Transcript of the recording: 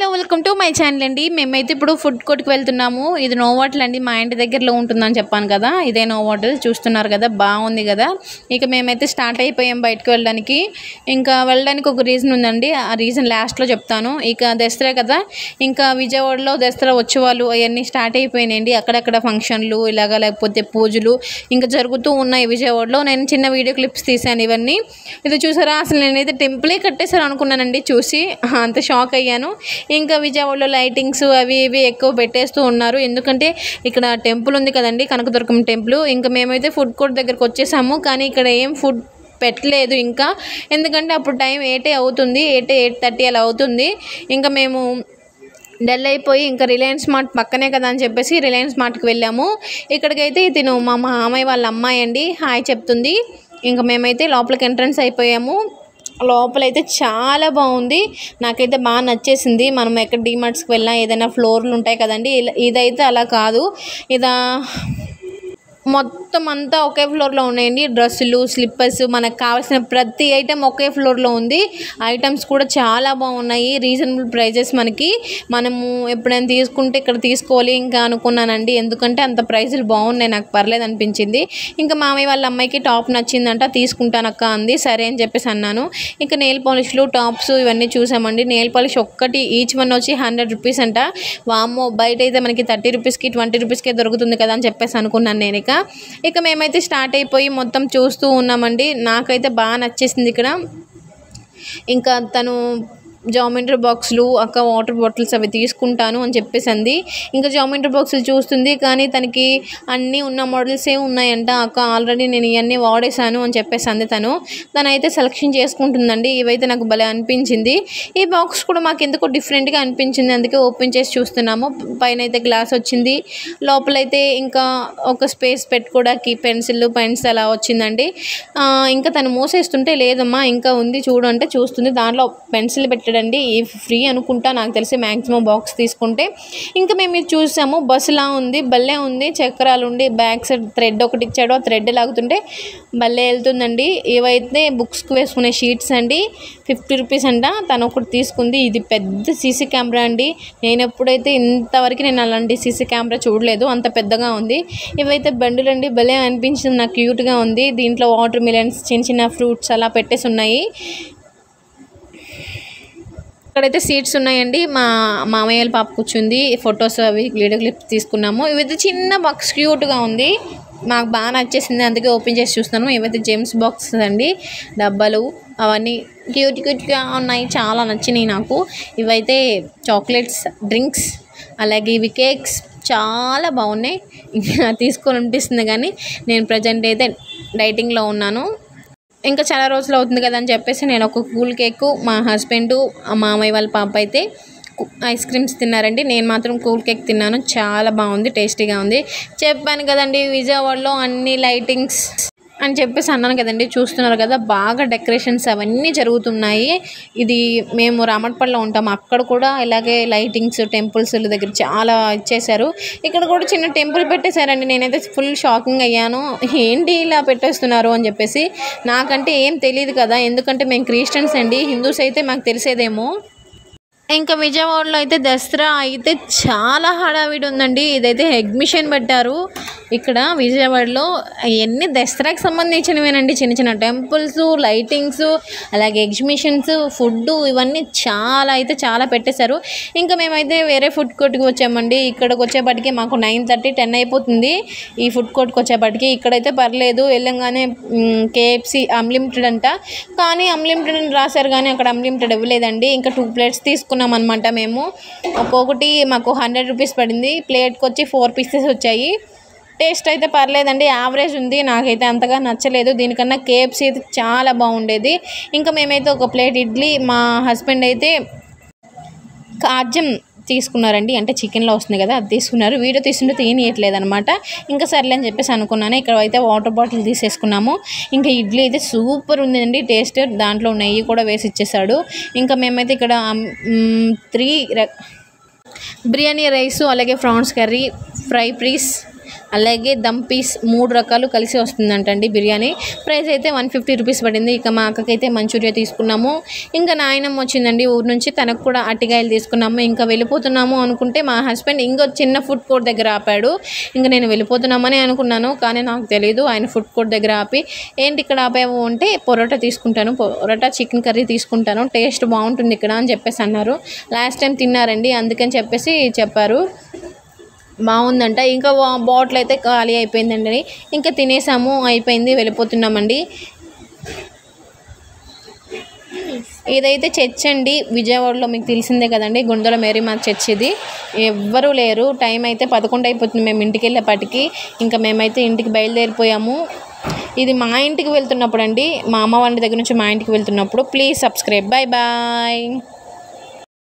hello welcome to my channel అండి మేమైతే ఇప్పుడు ఫుడ్ కోర్ట్కి వెళ్తున్నాము ఇది నోవాటల్ అండి మా ఇంటి దగ్గరలో ఉంటుందని చెప్పాను కదా ఇదే నోవాటల్ చూస్తున్నారు కదా బాగుంది కదా ఇక మేమైతే స్టార్ట్ అయిపోయాం బయటకు వెళ్ళడానికి ఇంకా వెళ్ళడానికి ఒక రీజన్ ఉందండి ఆ రీజన్ లాస్ట్లో చెప్తాను ఇక దసరా కదా ఇంకా విజయవాడలో దసరా వచ్చేవాళ్ళు అవన్నీ స్టార్ట్ అయిపోయినాయండి అక్కడక్కడ ఫంక్షన్లు ఇలాగా లేకపోతే పూజలు ఇంకా జరుగుతూ ఉన్నాయి విజయవాడలో నేను చిన్న వీడియో క్లిప్స్ తీశాను ఇవన్నీ ఇది చూసారా అసలు నేనైతే టెంపులే కట్టేశారు అనుకున్నానండి చూసి అంత షాక్ అయ్యాను ఇంకా విజయవాడలో లైటింగ్స్ అవి ఇవి ఎక్కువ పెట్టేస్తూ ఉన్నారు ఎందుకంటే ఇక్కడ టెంపుల్ ఉంది కదండి కనకదుర్గం టెంపుల్ ఇంకా మేమైతే ఫుడ్ కోర్ట్ దగ్గరకు వచ్చేసాము కానీ ఇక్కడ ఏం ఫుడ్ పెట్టలేదు ఇంకా ఎందుకంటే అప్పుడు టైం ఎయిటే అవుతుంది ఎయిట్ ఎయిట్ థర్టీ అలా అవుతుంది ఇంకా మేము డల్ అయిపోయి ఇంకా రిలయన్స్ మార్ట్ పక్కనే కదా అని చెప్పేసి రిలయన్స్ మార్ట్కి వెళ్ళాము ఇక్కడికైతే తిను మా మామయ్య వాళ్ళ అమ్మాయి అండి హాయ్ చెప్తుంది ఇంకా మేమైతే లోపలికి ఎంట్రన్స్ అయిపోయాము లోపలైతే చాలా బాగుంది నాకైతే బాగా నచ్చేసింది మనం ఎక్కడ డిమార్ట్స్కి వెళ్ళినా ఏదైనా ఫ్లోర్లు ఉంటాయి కదండి ఇలా- ఇదైతే అలా కాదు ఇదా మొత్తం అంతా ఒకే ఫ్లోర్లో ఉన్నాయండి డ్రెస్సులు స్లిప్పర్స్ మనకు కావాల్సిన ప్రతి ఐటెం ఒకే ఫ్లోర్లో ఉంది ఐటమ్స్ కూడా చాలా బాగున్నాయి రీజనబుల్ ప్రైజెస్ మనకి మనము ఎప్పుడైనా తీసుకుంటే ఇక్కడ తీసుకోవాలి ఇంకా అనుకున్నానండి ఎందుకంటే అంత ప్రైజులు బాగున్నాయి నాకు పర్లేదు అనిపించింది ఇంకా మామయ్య వాళ్ళ అమ్మాయికి టాప్ నచ్చిందంట తీసుకుంటానక్క అంది సరే అని చెప్పేసి అన్నాను ఇంకా నెయిల్ పాలిష్లు టాప్స్ ఇవన్నీ చూసామండి నెయిల్ పాలిష్ ఒక్కటి ఈచ్ వన్ వచ్చి హండ్రెడ్ రూపీస్ అంట వామ్మో బయట అయితే మనకి థర్టీ రూపీస్కి ట్వంటీ రూపీస్కే దొరుకుతుంది కదా అని చెప్పేసి అనుకున్నాను నేను ఇక ఇక మేమైతే స్టార్ట్ అయిపోయి మొత్తం చూస్తూ ఉన్నామండి నాకైతే బాగా నచ్చేసింది ఇక్కడ ఇంకా తను జామెంట్రీ బాక్సులు అక్క వాటర్ బాటిల్స్ అవి తీసుకుంటాను అని చెప్పేసి అంది ఇంకా జామెంట్రీ బాక్సులు చూస్తుంది కానీ తనకి అన్నీ ఉన్న మోడల్సే ఉన్నాయంట అక్క ఆల్రెడీ నేను ఇవన్నీ వాడేశాను అని చెప్పేసి అంది తను తనైతే సెలెక్షన్ చేసుకుంటుందండి ఇవైతే నాకు భలే అనిపించింది ఈ బాక్స్ కూడా మాకు ఎందుకో డిఫరెంట్గా అనిపించింది అందుకే ఓపెన్ చేసి చూస్తున్నాము పైన అయితే గ్లాస్ వచ్చింది లోపలైతే ఇంకా ఒక స్పేస్ పెట్టుకోవడానికి పెన్సిల్ పెన్స్ అలా వచ్చిందండి ఆ, ఇంకా తను మూసేస్తుంటే లేదమ్మా ఇంకా ఉంది చూడు అంటే చూస్తుంది దాంట్లో పెన్సిల్ పెట్టడండి ఈ ఫ్రీ అనుకుంటా నాకు తెలిసి మ్యాక్సిమం బాక్స్ తీసుకుంటే ఇంకా మేము ఇది చూసాము బస్సులా ఉంది భలే ఉంది చక్రాలు ఉండి బ్యాక్ సైడ్ థ్రెడ్ ఒకటి ఇచ్చాడు ఆ థ్రెడ్ లాగుతుంటే భలే వెళ్తుందండి ఏవైతే బుక్స్కి వేసుకునే షీట్స్ అండి ఫిఫ్టీ రూపీస్ అంట తను ఒకటి తీసుకుంది ఇది పెద్ద సీసీ కెమెరా అండి నేను ఎప్పుడైతే ఇంతవరకు నేను అలాంటి సీసీ కెమెరా చూడలేదు అంత పెద్దగా ఉంది ఇవైతే బండులండి భలే అనిపించింది నాకు క్యూట్గా ఉంది దీంట్లో వాటర్ మిలన్స్ చిన్న చిన్న ఫ్రూట్స్ అలా పెట్టేసి ఉన్నాయి ఇక్కడైతే సీట్స్ ఉన్నాయండి మా మామయ్య వాళ్ళ పాప కూర్చుంది ఫొటోస్ అవి వీడియో క్లిప్స్ తీసుకున్నాము ఇవైతే చిన్న బాక్స్ క్యూట్గా ఉంది నాకు బాగా నచ్చేసింది అందుకే ఓపెన్ చేసి చూస్తున్నాను ఇవైతే జెమ్స్ బాక్స్ అండి డబ్బాలు అవన్నీ క్యూట్ క్యూట్గా ఉన్నాయి చాలా నచ్చినాయి నాకు ఇవైతే చాక్లెట్స్ డ్రింక్స్ అలాగే ఇవి కేక్స్ చాలా బాగున్నాయి ఇంకా తీసుకోవాలనిపిస్తుంది కానీ నేను ప్రజెంట్ అయితే డైటింగ్లో ఉన్నాను ఇంకా చాలా రోజులు అవుతుంది కదా అని చెప్పేసి నేను ఒక కూల్ కేక్ మా హస్బెండ్ మా మామయ్య వాళ్ళ పాప అయితే కు- ఐస్ క్రీమ్స్ తిన్నారండి నేను మాత్రం కూల్ కేక్ తిన్నాను చాలా బాగుంది టేస్టీగా ఉంది చెప్పాను కదండి విజయవాడలో అన్ని లైటింగ్స్ అని చెప్పేసి అన్నాను కదండి చూస్తున్నారు కదా బాగా డెకరేషన్స్ అవన్నీ జరుగుతున్నాయి ఇది మేము రామట్పల్లిలో ఉంటాం అక్కడ కూడా ఇలాగే లైటింగ్స్ టెంపుల్స్ దగ్గర చాలా ఇచ్చేశారు ఇక్కడ కూడా చిన్న టెంపుల్ పెట్టేశారండి నేనైతే ఫుల్ షాకింగ్ అయ్యాను ఏంటి ఇలా పెట్టేస్తున్నారు అని చెప్పేసి నాకంటే ఏం తెలియదు కదా ఎందుకంటే మేము క్రిస్టియన్స్ అండి హిందూస్ అయితే మాకు తెలిసేదేమో ఇంకా విజయవాడలో అయితే దసరా అయితే చాలా హడావిడి ఉందండి ఇదైతే ఎగ్మిషన్ పెట్టారు ఇక్కడ విజయవాడలో ఎన్ని దసరాకి సంబంధించినవేనండి చిన్న చిన్న టెంపుల్స్ లైటింగ్స్ అలాగే ఎగ్జిబిషన్స్ ఫుడ్ ఇవన్నీ చాలా అయితే చాలా పెట్టేశారు ఇంకా మేమైతే వేరే ఫుడ్ కోర్ట్కి వచ్చామండి ఇక్కడికి వచ్చేపాటికి మాకు నైన్ థర్టీ టెన్ అయిపోతుంది ఈ ఫుడ్ కోర్ట్కి వచ్చేపాటికి ఇక్కడైతే పర్లేదు వెళ్ళంగానే కేఎఫ్సి అన్లిమిటెడ్ అంట కానీ అన్లిమిటెడ్ అని రాశారు కానీ అక్కడ అన్లిమిటెడ్ ఇవ్వలేదండి ఇంకా టూ ప్లేట్స్ తీసుకున్నాం అనమాట మేము ఒక్కొక్కటి మాకు హండ్రెడ్ రూపీస్ పడింది ప్లేట్కి వచ్చి ఫోర్ పీసెస్ వచ్చాయి టేస్ట్ అయితే పర్లేదండి యావరేజ్ ఉంది నాకైతే అంతగా నచ్చలేదు దీనికన్నా కేఎఫ్సీ అయితే చాలా బాగుండేది ఇంకా మేమైతే ఒక ప్లేట్ ఇడ్లీ మా హస్బెండ్ అయితే కాజ్యం తీసుకున్నారండి అంటే చికెన్లో వస్తుంది కదా అది తీసుకున్నారు వీడియో తీసుకుంటే తీయనియట్లేదు అనమాట ఇంకా సర్లే అని చెప్పేసి అనుకున్నాను ఇక్కడ అయితే వాటర్ బాటిల్ తీసేసుకున్నాము ఇంకా ఇడ్లీ అయితే సూపర్ ఉందండి టేస్ట్ దాంట్లో నెయ్యి కూడా వేసి ఇచ్చేసాడు ఇంకా మేమైతే ఇక్కడ త్రీ బిర్యానీ రైస్ అలాగే ప్రాన్స్ కర్రీ ఫ్రై పీస్ అలాగే దమ్ పీస్ మూడు రకాలు కలిసి వస్తుందంటండి బిర్యానీ ప్రైస్ అయితే వన్ ఫిఫ్టీ రూపీస్ పడింది ఇక మా అక్కకైతే మంచూరియా తీసుకున్నాము ఇంకా నాయనమ్మ వచ్చిందండి ఊరు నుంచి తనకు కూడా అట్టికాయలు తీసుకున్నాము ఇంకా వెళ్ళిపోతున్నాము అనుకుంటే మా హస్బెండ్ ఇంకో చిన్న ఫుడ్ కోర్ట్ దగ్గర ఆపాడు ఇంకా నేను వెళ్ళిపోతున్నామని అనుకున్నాను కానీ నాకు తెలియదు ఆయన ఫుడ్ కోర్ట్ దగ్గర ఆపి ఏంటి ఇక్కడ ఆపాము అంటే పొరోటా తీసుకుంటాను పొరోటా చికెన్ కర్రీ తీసుకుంటాను టేస్ట్ బాగుంటుంది ఇక్కడ అని చెప్పేసి అన్నారు లాస్ట్ టైం తిన్నారండి అందుకని చెప్పేసి చెప్పారు బాగుందంట ఇంకా బాటిల్ అయితే ఖాళీ అయిపోయిందండి ఇంకా తినేసాము అయిపోయింది వెళ్ళిపోతున్నామండి ఇదైతే చర్చ్ అండి విజయవాడలో మీకు తెలిసిందే కదండి గుండెల మేరీ మా చర్చ్ ఇది ఎవ్వరూ లేరు టైం అయితే పదకొండు అయిపోతుంది మేము ఇంటికి వెళ్ళేపాటికి ఇంకా మేమైతే ఇంటికి బయలుదేరిపోయాము ఇది మా ఇంటికి వెళ్తున్నప్పుడు అండి మా అమ్మ వాళ్ళ దగ్గర నుంచి మా ఇంటికి వెళ్తున్నప్పుడు ప్లీజ్ సబ్స్క్రైబ్ బాయ్ బాయ్